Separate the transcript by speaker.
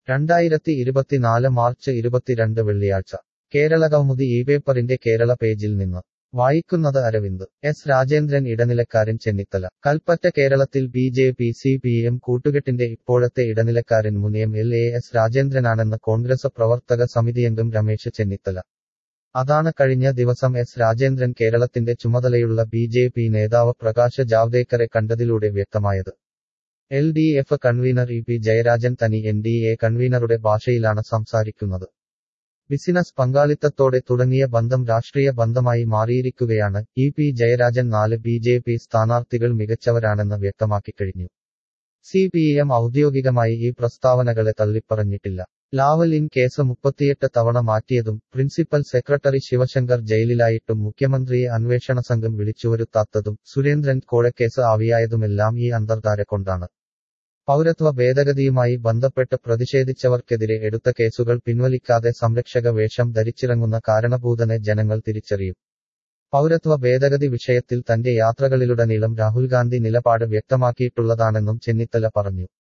Speaker 1: രണ്ടായിരത്തി ഇരുപത്തിനാല് മാർച്ച് ഇരുപത്തിരണ്ട് വെള്ളിയാഴ്ച കേരള കൗമുദി ഈ പേപ്പറിന്റെ കേരള പേജിൽ നിന്ന് വായിക്കുന്നത് അരവിന്ദ് എസ് രാജേന്ദ്രൻ ഇടനിലക്കാരൻ ചെന്നിത്തല കൽപ്പറ്റ കേരളത്തിൽ B J P C P M കൂട്ടുകെട്ടിന്റെ ഇപ്പോഴത്തെ ഇടനിലക്കാരൻ മുൻ എം എൽ എ എസ് രാജേന്ദ്രനാണെന്ന് കോൺഗ്രസ് പ്രവർത്തക സമിതിയംഗം രമേശ് ചെന്നിത്തല അതാണ് കഴിഞ്ഞ ദിവസം എസ് രാജേന്ദ്രൻ കേരളത്തിന്റെ ചുമതലയുള്ള ബി ജെ പി നേതാവ് പ്രകാശ് ജാവ്ദേക്കറെ കണ്ടതിലൂടെ വ്യക്തമായത് L D F convener E P Jayarajan തനി എൻ ഡി എ കൺവീനറുടെ ഭാഷയിലാണ് സംസാരിക്കുന്നത് ബിസിനസ് പങ്കാളിത്തത്തോടെ തുടങ്ങിയ ബന്ധം രാഷ്ട്രീയ ബന്ധമായി മാറിയിരിക്കുകയാണ് ഇ പി ജയരാജൻ നാല് ബി ജെ പി സ്ഥാനാർത്ഥികൾ മികച്ചവരാണെന്ന് വ്യക്തമാക്കിക്കഴിഞ്ഞു സി പി എം ഔദ്യോഗികമായി ഈ പ്രസ്താവനകളെ തള്ളിപ്പറഞ്ഞിട്ടില്ല ലാവലിൻ കേസ് മുപ്പത്തിയെട്ട് തവണ മാറ്റിയതും പ്രിൻസിപ്പൽ സെക്രട്ടറി ശിവശങ്കർ ജയിലിലായിട്ടും മുഖ്യമന്ത്രിയെ അന്വേഷണ സംഘം വിളിച്ചുവരുത്താത്തതും സുരേന്ദ്രൻ കോഴക്കേസ് ആവിയായതുമെല്ലാം ഈ അന്തർധാര കൊണ്ടാണ് പൗരത്വ ഭേദഗതിയുമായി ബന്ധപ്പെട്ട് പ്രതിഷേധിച്ചവർക്കെതിരെ എടുത്ത കേസുകൾ പിൻവലിക്കാതെ സംരക്ഷക വേഷം ധരിച്ചിറങ്ങുന്ന കാരണഭൂതനെ ജനങ്ങൾ തിരിച്ചറിയും പൗരത്വ ഭേദഗതി വിഷയത്തിൽ തന്റെ യാത്രകളിലുടനീളം രാഹുൽ ഗാന്ധി നിലപാട് വ്യക്തമാക്കിയിട്ടുള്ളതാണെന്നും ചെന്നിത്തല പറഞ്ഞു